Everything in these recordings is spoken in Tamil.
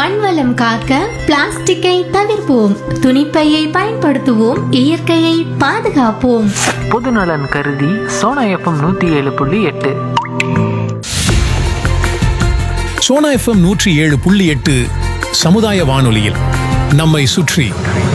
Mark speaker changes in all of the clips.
Speaker 1: மண்வளம் காக்க பிளாஸ்டிக்கை தவிர்ப்போம் துணிப்பையை பயன்படுத்துவோம் இயற்கையை பாதுகாப்போம்
Speaker 2: பொதுநலன் கருதி சோனா எஃப்எம் நூற்றி ஏழு புள்ளி எட்டு
Speaker 3: சோனா எஃப்எம் நூற்றி ஏழு புள்ளி எட்டு சமுதாய வானொலியில் நம்மை சுற்றி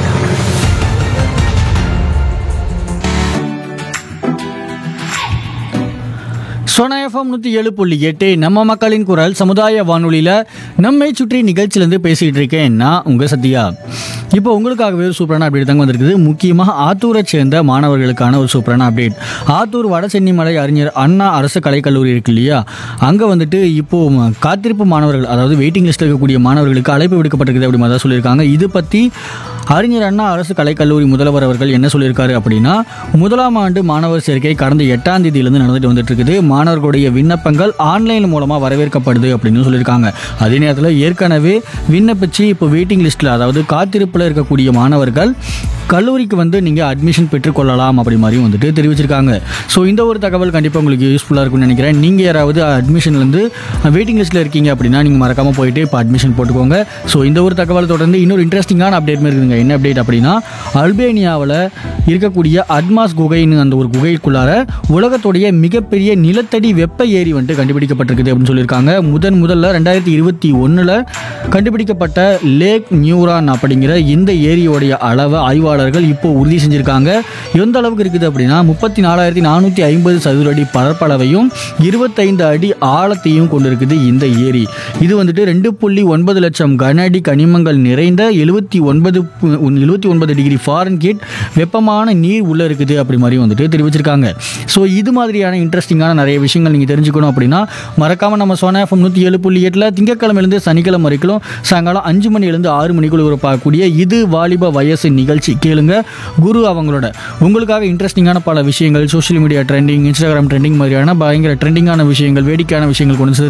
Speaker 4: சோனா எஃப்எம் நூற்றி ஏழு புள்ளி எட்டு நம்ம மக்களின் குரல் சமுதாய வானொலியில் நம்மை சுற்றி நிகழ்ச்சியிலேருந்து பேசிகிட்டு இருக்கேன் நான் உங்கள் சத்யா இப்போ உங்களுக்காகவே ஒரு சூப்பரான அப்டேட் தாங்க வந்திருக்குது முக்கியமாக ஆத்தூரை சேர்ந்த மாணவர்களுக்கான ஒரு சூப்பரான அப்டேட் ஆத்தூர் வடசென்னிமலை அறிஞர் அண்ணா அரசு கலைக்கல்லூரி இருக்கு இல்லையா அங்கே வந்துட்டு இப்போ ம- காத்திருப்பு மாணவர்கள் அதாவது வெயிட்டிங் லிஸ்ட்டில் இருக்கக்கூடிய மாணவர்களுக்கு அழைப்பு விடுக்கப்பட்டிருக்குது அப்படி மாதிரி தான் சொல்லியிருக்காங்க இது பற்றி அறிஞர் அண்ணா அரசு கலைக்கல்லூரி முதல்வர் அவர்கள் என்ன சொல்லியிருக்காரு அப்படின்னா முதலாம் ஆண்டு மாணவர் சேர்க்கை கடந்த எட்டாம் தேதியிலிருந்து நடந்துட்டு வந்துட்டு இருக்குது மாணவர்களுடைய விண்ணப்பங்கள் ஆன்லைன் மூலமாக வரவேற்கப்படுது அப்படின்னு சொல்லியிருக்காங்க அதே நேரத்தில் ஏற்கனவே விண்ணப்பிச்சு இப்போ வெயிட்டிங் லிஸ்ட்டில் அதாவது காத்திருப்பில் இருக்கக்கூடிய மாணவர்கள் கல்லூரிக்கு வந்து நீங்கள் அட்மிஷன் பெற்றுக்கொள்ளலாம் அப்படி மாதிரியும் வந்துட்டு தெரிவிச்சிருக்காங்க ஸோ இந்த ஒரு தகவல் கண்டிப்பாக உங்களுக்கு யூஸ்ஃபுல்லாக இருக்கும்னு நினைக்கிறேன் நீங்கள் யாராவது அட்மிஷன்லேருந்து வெயிட்டிங் லிஸ்ட்டில் இருக்கீங்க அப்படின்னா நீங்கள் மறக்காமல் போயிட்டு இப்போ அட்மிஷன் போட்டுக்கோங்க ஸோ இந்த ஒரு தகவல் தொடர்ந்து இன்னொரு இன்ட்ரெஸ்டிங்கான அப்டேட் இருக்குதுங்க என்ன அப்டேட் அப்படின்னா அல்பேனியாவில் இருக்கக்கூடிய அட்மாஸ் குகைன்னு அந்த ஒரு குகைக்குள்ளார உலகத்துடைய மிகப்பெரிய நிலத்தடி வெப்ப ஏரி வந்துட்டு கண்டுபிடிக்கப்பட்டிருக்குது அப்படின்னு சொல்லியிருக்காங்க முதன் முதல்ல ரெண்டாயிரத்தி இருபத்தி ஒன்றில் கண்டுபிடிக்கப்பட்ட லேக் நியூரான் அப்படிங்கிற இந்த ஏரியோடைய அளவை ஆய்வாளர்கள் இப்போ உறுதி செஞ்சிருக்காங்க எந்த அளவுக்கு இருக்குது அப்படின்னா முப்பத்தி நாலாயிரத்தி நானூற்றி ஐம்பது சதுர அடி பரப்பளவையும் இருபத்தைந்து அடி ஆழத்தையும் கொண்டிருக்குது இந்த ஏரி இது வந்துட்டு ரெண்டு புள்ளி ஒன்பது லட்சம் கன அடி கனிமங்கள் நிறைந்த எழுபத்தி ஒன்பது எழுபத்தி ஒன்பது டிகிரி ஃபாரன்கீட் வெப்பமான நீர் உள்ள இருக்குது அப்படி மாதிரி வந்துட்டு தெரிவிச்சிருக்காங்க ஸோ இது மாதிரியான இன்ட்ரெஸ்டிங்கான நிறைய விஷயங்கள் நீங்கள் தெரிஞ்சுக்கணும் அப்படின்னா மறக்காமல் நம்ம சோனா எஃப்எம் நூற்றி ஏழு புள்ளி எட்டில் திங்கக்கிழமையிலேருந்து சனிக்கிழமை வரைக்கும் சாயங்காலம் அஞ்சு மணிலேருந்து ஆறு மணிக்குள்ள ஒரு பார்க்கக்கூடிய இது வாலிப வயசு நிகழ்ச்சி கேளுங்க குரு அவங்களோட உங்களுக்காக இன்ட்ரெஸ்டிங்கான பல விஷயங்கள் social media trending Instagram trending மாதிரியான பயங்கர ட்ரெண்டிங்கான விஷயங்கள் வேடிக்கையான விஷயங்கள் கொண்டு வந்து